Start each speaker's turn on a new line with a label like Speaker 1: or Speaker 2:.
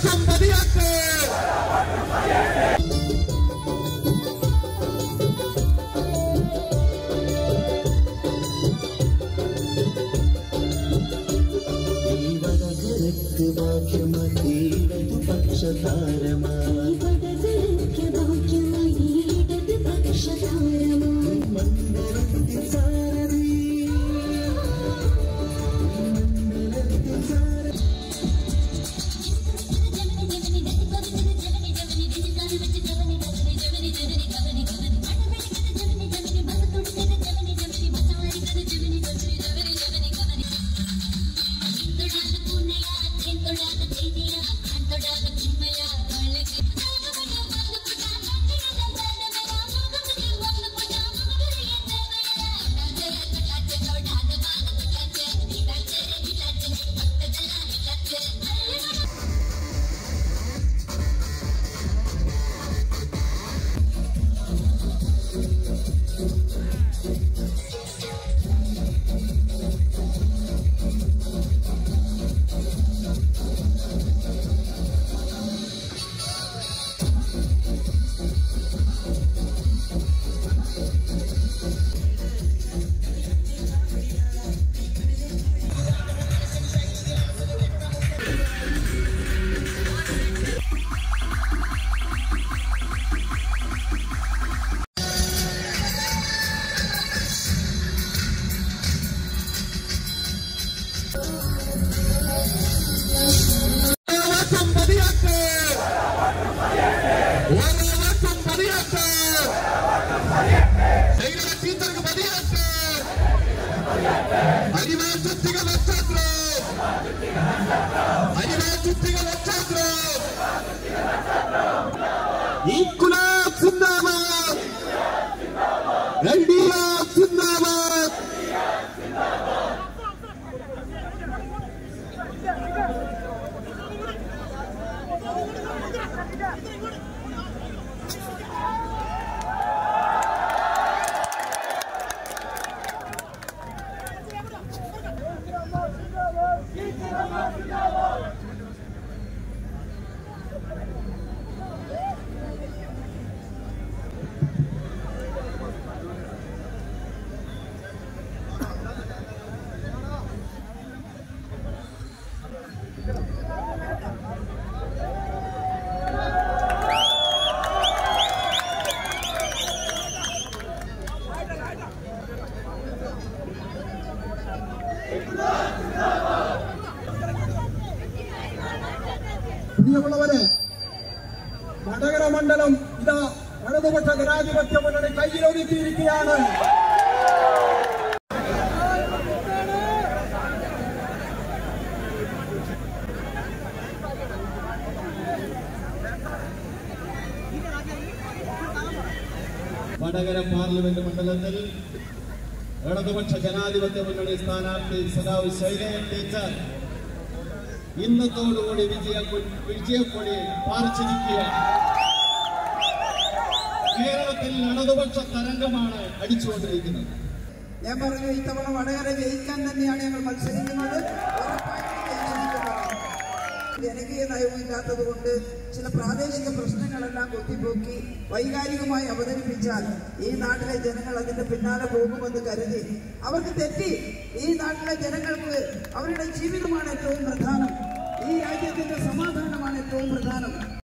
Speaker 1: വോട്ടും മതിയാക്ക്
Speaker 2: വടകരക്ക് ഭാഗ്യമായി പക്ഷതാരമായി മണ്ഡലത്തിൽ സാരഥി മണ്ഡലത്തിൽ സാരഥി
Speaker 1: വോട്ടും മതിയാക്ക് ഓരോ വോട്ടും മതിയാക്ക് ശൈലജ ടീച്ചർക്ക് മതിയാക്ക് അരിവാചുത്തിക നക്ഷത്രം അരിവാചുത്തിക നക്ഷത്രം ഇൻകുലാബ് സിന്ദാബാദ് എൽ ഡി എഫ് സിന്ദാബാദ്
Speaker 3: പ്രിയമുള്ളവരെ വടകര മണ്ഡലം ഇതാ ഇടതുപക്ഷ ജനാധിപത്യ മുന്നണി കയ്യിലൊതുക്കിയിരിക്കുകയാണ്
Speaker 4: വടകര പാർലമെന്റ് മണ്ഡലത്തിൽ ഇടതുപക്ഷ ജനാധിപത്യ മുന്നണി സ്ഥാനാർത്ഥി സഖാവ് ശൈലജ ടീച്ചർ ഇന്നത്തോടുകൂടി വിജയ വിജയക്കൊടി പാറിച്ചിരിക്കുകയാണ് കേരളത്തിൽ ഇടതുപക്ഷ തരംഗമാണ് അടിച്ചുകൊണ്ടിരിക്കുന്നത്
Speaker 3: ഞാൻ പറഞ്ഞു ഇത്തവണ വടകര ജയിക്കാൻ തന്നെയാണ് ഞങ്ങൾ മത്സരിക്കുന്നത് ഉറപ്പായിട്ടും ജയിച്ചിരിക്കുന്നതാണ്. ജനകീയ നയമില്ലാത്തത് കൊണ്ട് ചില പ്രാദേശിക പ്രശ്നങ്ങളെല്ലാം കൊത്തിപ്പോക്കി വൈകാരികമായി അവതരിപ്പിച്ചാൽ ഈ നാട്ടിലെ ജനങ്ങൾ അതിന്റെ പിന്നാലെ പോകുമെന്ന് കരുതി അവർക്ക് തെറ്റി ഈ നാട്ടിലെ ജനങ്ങൾക്ക് അവരുടെ ജീവിതമാണ് ഏറ്റവും പ്രധാനം ഈ രാജ്യത്തിന്റെ സമാധാനമാണ് ഏറ്റവും പ്രധാനം